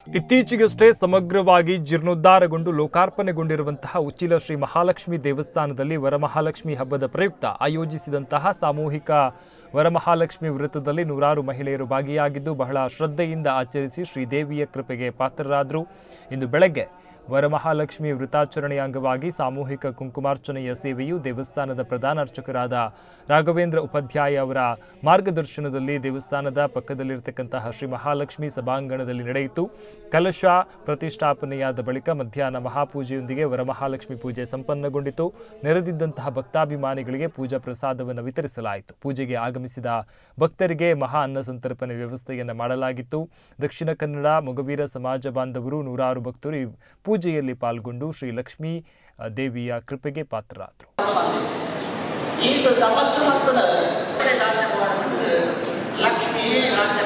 ಇತ್ತೀಚೆಗಷ್ಟೇ ಸಮಗ್ರವಾಗಿ ಜೀರ್ಣೋದ್ಧಾರಗೊಂಡು ಲೋಕಾರ್ಪಣೆಗೊಂಡಿರುವಂತಹ ಉಚ್ಚಿಲ ಶ್ರೀ ಮಹಾಲಕ್ಷ್ಮಿ ದೇವಸ್ಥಾನದಲ್ಲಿ ವರಮಹಾಲಕ್ಷ್ಮಿ ಹಬ್ಬದ ಪ್ರಯುಕ್ತ ಆಯೋಜಿಸಿದಂತಹ ಸಾಮೂಹಿಕ ವರಮಹಾಲಕ್ಷ್ಮಿ ವೃತ್ತದಲ್ಲಿ ನೂರಾರು ಮಹಿಳೆಯರು ಭಾಗಿಯಾಗಿದ್ದು ಬಹಳ ಶ್ರದ್ಧೆಯಿಂದ ಆಚರಿಸಿ ಶ್ರೀದೇವಿಯ ಕೃಪೆಗೆ ಪಾತ್ರರಾದರು ಇಂದು ಬೆಳಗ್ಗೆ ವರಮಹಾಲಕ್ಷ್ಮಿ ವೃತಾಚರಣೆಯ ಅಂಗವಾಗಿ ಸಾಮೂಹಿಕ ಕುಂಕುಮಾರ್ಚನೆಯ ಸೇವೆಯು ದೇವಸ್ಥಾನದ ಪ್ರಧಾನ ಅರ್ಚಕರಾದ ರಾಘವೇಂದ್ರ ಉಪಾಧ್ಯಾಯ ಅವರ ಮಾರ್ಗದರ್ಶನದಲ್ಲಿ ದೇವಸ್ಥಾನದ ಪಕ್ಕದಲ್ಲಿರತಕ್ಕಂತಹ ಶ್ರೀ ಮಹಾಲಕ್ಷ್ಮಿ ಸಭಾಂಗಣದಲ್ಲಿ ನಡೆಯಿತು ಕಲಶ ಪ್ರತಿಷ್ಠಾಪನೆಯಾದ ಬಳಿಕ ಮಧ್ಯಾಹ್ನ ಮಹಾಪೂಜೆಯೊಂದಿಗೆ ವರಮಹಾಲಕ್ಷ್ಮಿ ಪೂಜೆ ಸಂಪನ್ನಗೊಂಡಿತು ನೆರೆದಿದ್ದಂತಹ ಭಕ್ತಾಭಿಮಾನಿಗಳಿಗೆ ಪೂಜಾ ಪ್ರಸಾದವನ್ನು ವಿತರಿಸಲಾಯಿತು ಪೂಜೆಗೆ ಆಗಮಿಸಿದ ಭಕ್ತರಿಗೆ ಮಹಾ ಅನ್ನ ಸಂತರ್ಪಣೆ ವ್ಯವಸ್ಥೆಯನ್ನು ಮಾಡಲಾಗಿತ್ತು ದಕ್ಷಿಣ ಕನ್ನಡ ಮೊಗವೀರ ಸಮಾಜ ಬಾಂಧವರು ನೂರಾರು ಭಕ್ತರು ಈ ಪೂಜೆಯಲ್ಲಿ ಪಾಲ್ಗೊಂಡು ಶ್ರೀ ಲಕ್ಷ್ಮೀ ಅ, ದೇವಿಯ ಕೃಪೆಗೆ ಪಾತ್ರರಾದರು ಇದು ತಪಸ್ಸು ಮಕ್ಕಳ ರಾಜ್ಯ ಮಾಡುವುದು ಲಕ್ಷ್ಮೀ ರಾಜ್ಯ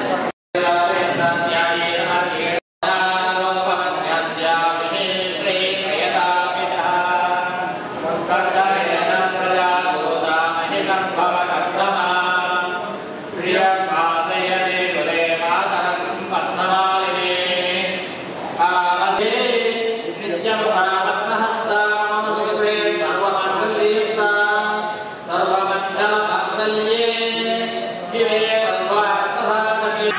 ಸರ್ವಮಂಗಲ ಮಾಂಗಲ್ಯೇ ಶಿವೇ ಸರ್ವಾರ್ಥಸಾಧಕೆ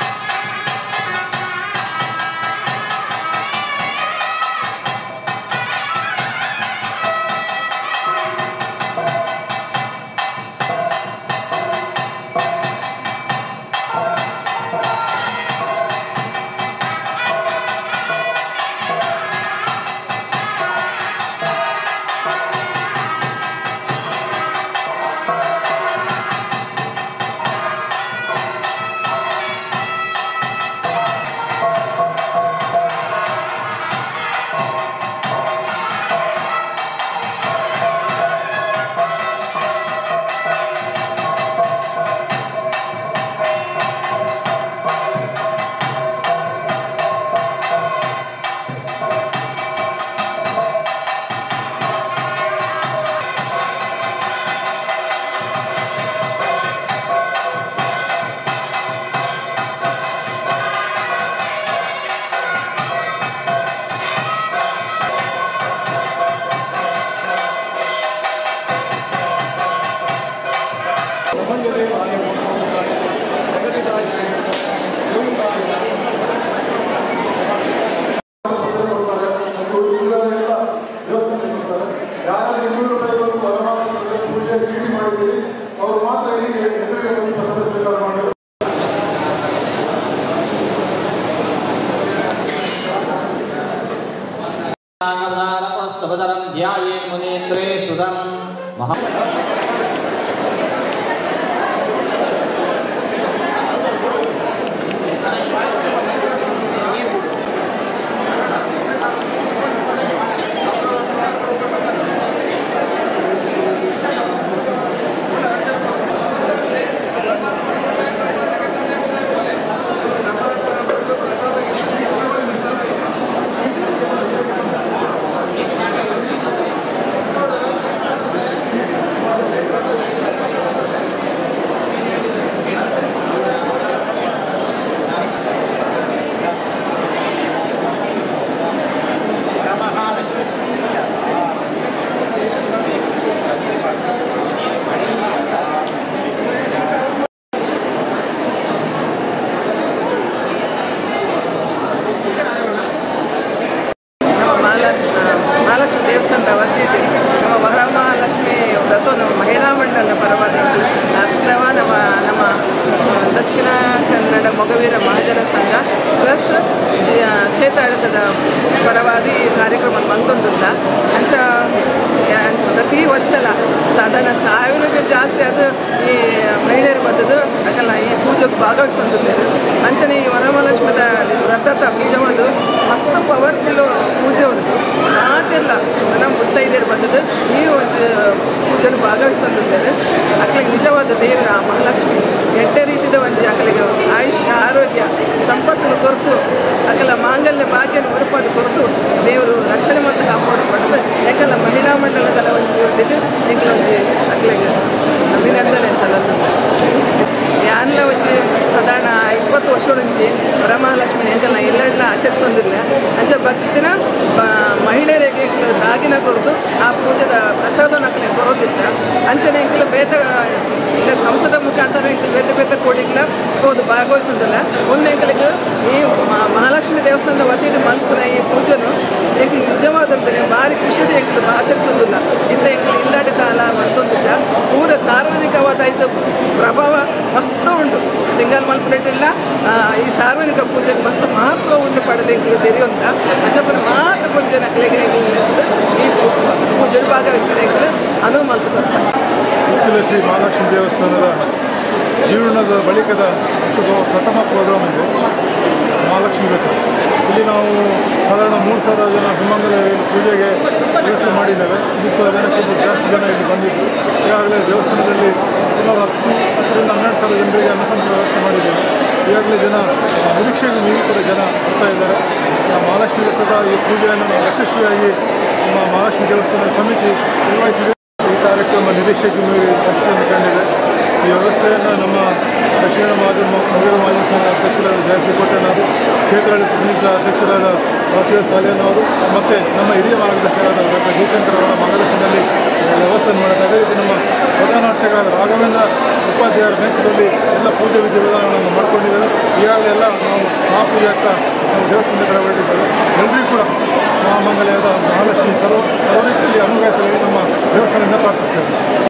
ಯಾರಲ್ಲಿ ಇನ್ನೂರು ರೂಪಾಯಿ ಬಂದು ವರಮಹಾಲಕ್ಷ್ಮಿ ಪೂಜೆ ಚೀಟಿ ಮಾಡಿದ್ದೀರಿ ಅವರು ಮಾತ್ರ ಇಲ್ಲಿಗೆ ಎದುರಿಗೆ ಬಂದು ಪ್ರಸಾದ ಸ್ವೀಕಾರ ಮಾಡಬೇಕು ಸ್ತವತರಂ ಧ್ಯಾಯೇ ಮುನೇಂದ್ರೇ ಸುಧಂ ಮಹಾ ನಮ್ಮ ಮಹಾಲಕ್ಷ್ಮಿ ಮಹಾಲಕ್ಷ್ಮಿ ದೇವಸ್ಥಾನದ ವತಿಯಿಂದ ನಮ್ಮ ವರಮಹಾಲಕ್ಷ್ಮಿ ವ್ರತವನ್ನು ಮಹಿಳಾ ಮಂಡಲದ ಪರವಾಗಿ ಅಥವಾ ನಮ್ಮ ನಮ್ಮ ದಕ್ಷಿಣ ಕನ್ನಡ ಮೊಗವೀರ ಮಹಾಜನ ಸಂಘ ಪ್ಲಸ್ ಕ್ಷೇತ್ರಾಡಳಿತದ ಪರವಾಗಿ ಈ ಕಾರ್ಯಕ್ರಮ ಮಂತೊಂದುಲ್ಲ ಅಂಚ ಯಾ- ಪ್ರತಿ ವರ್ಷಲ ಸಾಧಾರಣ ಸಾವಿರಕ್ಕೆ ಜಾಸ್ತಿ ಅದು ಈ ಮಹಿಳೆಯರು ಬಂದದ್ದು ಯಾಕಲ್ಲ ಈ ಪೂಜೆಗೆ ಭಾಗವಹಿಸೊಂದಿದ್ದಾರೆ ಅಂಚನೆ ಈ ವರಮಹಾಲಕ್ಷ್ಮದ ವ್ರತದ ಬೀಜವೊಂದು ಮಸ್ತ್ ಪವರ್ಫುಲ್ ಪೂಜೆ ಉಂಟು ಮಾತೆಲ್ಲ ನಮ್ಮ ಮುತ್ತೈದೆಯರು ಬಂದದ್ದು ಈ ಒಂದು ಪೂಜೆಯಲ್ಲಿ ಭಾಗವಹಿಸೊಂದಿದ್ದಾರೆ ಅಕ್ಕಳಿಗೆ ನಿಜವಾದ ದೇವರ ಆ ಮಹಾಲಕ್ಷ್ಮಿ ಎಡ್ಡೆ ರೀತಿಯ ಒಂದು ಅಕ್ಕಳಿಗೆ ಆಯುಷ್ಯ ಆರೋಗ್ಯ ಸಂಪತ್ತನ್ನು ಕೊರತು ಅಕ್ಕಲ ಮಾಂಗಲ್ಯ ಭಾಗ್ಯನ ಉರುಪಾದ ಕೊರತು ದೇವರು ರಕ್ಷಣೆ ಮತ್ತು ಕಾಪಾಡು ಪಡೆದು ಯಾಕಲ್ಲ ಮಹಿಳಾ ಮಂಡಲದ ಒಂದು ಇವ್ರದ್ದು ಎಂಕ್ಲೊಂದು ಅಕ್ಕಳಿಗೆ ಅಭಿನಂದನೆ ಸಲ್ಲಿಸುತ್ತೆ ಯಾನ್ಲ వచ్చి ಸಾಧಾರಣ ಇಪ್ಪತ್ತು ವರ್ಷಗಳ నుంచి ವರಮಹಾಲಕ್ಷ್ಮಿ ಎಂಕಲ್ನ ಎಲ್ಲೆಲ್ಲ ಆಚರಿಸೊಂದಿಲ್ಲ ಅಂಚ ಭಕ್ತಿನ ಮಹಿಳೆಯರಿಗೆ ದಾಗಿನ ಕೊರದು ಆ ಪೂಜೆದ ಪ್ರಸಾದ ನಕಲೆ ಕೊರೋದಿಲ್ಲ ಅಂಚನೆ ಎಂಕಲ ಬೇತ ಇಲ್ಲ ಸಂಸದ ಮುಖಾಂತರ ಎಂಕಲ್ ಬೇತೆ ಬೇತೆ ಕೋಡಿಗ್ಲ ಹೋದು ಭಾಗವಹಿಸೋದಿಲ್ಲ ಒಂದು ಎಂಕಲಿಗೆ ಈ ಮ- ಮಹಾಲಕ್ಷ್ಮಿ ದೇವಸ್ಥಾನದ ವತಿಯಿಂದ ಮಲ್ಪುನ ಈ ಪೂಜೆನು ಎಂಕಲ್ ನಿಜವಾದಂತೆ ಭಾರಿ ಖುಷಿದ ಎಂಕಲ್ ಆಚರಿಸೋದಿಲ್ಲ ಇಂದ ಎಂಕಲ್ ಇಲ್ಲಾಡಿ ಕಾಲ ಮತ್ತೊಂದು ಪೂರ ಸಾರ್ವಜನಿಕವಾದ ಇದು ಪ್ರಭಾವ ಮಸ್ತ್ ಉಂಟು ಸಿಂಗಲ್ ಮಲ್ಪುನಟ್ಟಿಲ್ಲ ಈ ಸಾರ್ವಜನಿಕ ಪೂಜೆಗೆ ಮಸ್ತ್ ಮಹತ್ವ ಉಂಟು ಪಡೆದ ಎಂಕಲ್ ತೆರೆಯುವಂತ ಅಜ್ಜಪ್ಪನ ಮಾತ್ರ ಪೂಜೆ ನಕಲಿಗೆ ಈ ಪೂಜೆಗೆ ಭಾಗವಹಿಸಿದ ಎಂಕಲ್ ಅನುವು ಮಲ್ಪುತ್ತಾರೆ ಉಚ್ಚಿಲ ಶ್ರೀ ಮಹಾಲಕ್ಷ್ಮಿ ದೇವಸ್ಥಾನದ ಜೀವನದ ಬಳಿಕದ ಶುಭ ಪ್ರಥಮ ಪ್ರೋಗ್ರಾಮ್ ಇದು ಮಹಾಲಕ್ಷ್ಮಿ ವ್ರತ ಇಲ್ಲಿ ನಾವು ಸಾಧಾರಣ ಮೂರು ಸಾವಿರ ಜನ ಸುಮಂಗಲ ಪೂಜೆಗೆ ವ್ಯವಸ್ಥೆ ಮಾಡಿದ್ದೇವೆ ಮೂರು ಸಾವಿರ ಜನಕ್ಕಿಂತ ಜಾಸ್ತಿ ಜನ ಇಲ್ಲಿ ಬಂದಿದ್ದು ಈಗಾಗಲೇ ದೇವಸ್ಥಾನದಲ್ಲಿ ಸುಮಾರು ಹತ್ತು ಹತ್ತರಿಂದ ಹನ್ನೆರಡು ಸಾವಿರ ಜನರಿಗೆ ಅನ್ನಸಂತರ ವ್ಯವಸ್ಥೆ ಮಾಡಿದ್ದೇವೆ ಈಗಾಗಲೇ ಜನ ನಿರೀಕ್ಷೆಗೆ ಮೀರಿ ಕೂಡ ಜನ ಬರ್ತಾ ಇದ್ದಾರೆ ಆ ಮಹಾಲಕ್ಷ್ಮಿ ವ್ರತದ ಈ ಪೂಜೆಯನ್ನು ನಾವು ಯಶಸ್ವಿಯಾಗಿ ನಮ್ಮ ಮಹಾಲಕ್ಷ್ಮಿ ದೇವಸ್ಥಾನ ಸಮಿತಿ ನಿರ್ವಹಿಸಿದೆ ಈ ಕಾರ್ಯಕ್ರಮ ನಿರೀಕ್ಷೆಗೆ ಮೀರಿ ಯಶಸ್ಸನ್ನು ಕಂಡಿದೆ ಈ ವ್ಯವಸ್ಥೆಯನ್ನು ನಮ್ಮ ದಕ್ಷಿಣ ಮಾಜಿ ಮಹಿಳಾ ಮಾಜಿ ಸಂಘ ಅಧ್ಯಕ್ಷರಾದ ಜಯಶ್ರೀ ಕೋಟೆನವರು ಕ್ಷೇತ್ರಾಡಳಿತ ಸಮಿತಿಯ ಅಧ್ಯಕ್ಷರಾದ ವಾಸುದೇವ ಸಾಲಿಯನ್ನವರು ಮತ್ತು ನಮ್ಮ ಹಿರಿಯ ಮಾರ್ಗದರ್ಶಕರಾದ ಡಾಕ್ಟರ್ ಜಯಶಂಕರ್ ಅವರ ಮಾರ್ಗದರ್ಶನದಲ್ಲಿ ವ್ಯವಸ್ಥೆಯನ್ನು ಮಾಡಿದೆ ಅದೇ ರೀತಿ ನಮ್ಮ ಪ್ರಧಾನ ಅರ್ಚಕರಾದ ರಾಘವೇಂದ್ರ ಉಪಾಧ್ಯಾಯರ ನೇತೃತ್ವದಲ್ಲಿ ಎಲ್ಲ ಪೂಜೆ ವಿಧಿ ವಿಧಾನಗಳನ್ನು ಮಾಡಿಕೊಂಡಿದ್ದೇವೆ ಈಗಾಗಲೇ ಎಲ್ಲ ನಾವು ಮಹಾಪೂಜೆ ಆಗ್ತಾ ನಾವು ದೇವಸ್ಥಾನದ ಕಡೆ ಹೊರಟಿದ್ದೇವೆ ಎಲ್ಲರಿಗೂ ಕೂಡ ಮಹಾಮಂಗಲ್ಯದ ಮಹಾಲಕ್ಷ್ಮಿ ಸರ್ವ ಸರ್ವ ರೀತಿಯಲ್ಲಿ ಅನುಗ್ರಹಿಸಲು ನಮ್ಮ ದೇವಸ್ಥಾನದಿಂದ ಪ್ರಾರ್ಥಿಸ್ತೇವೆ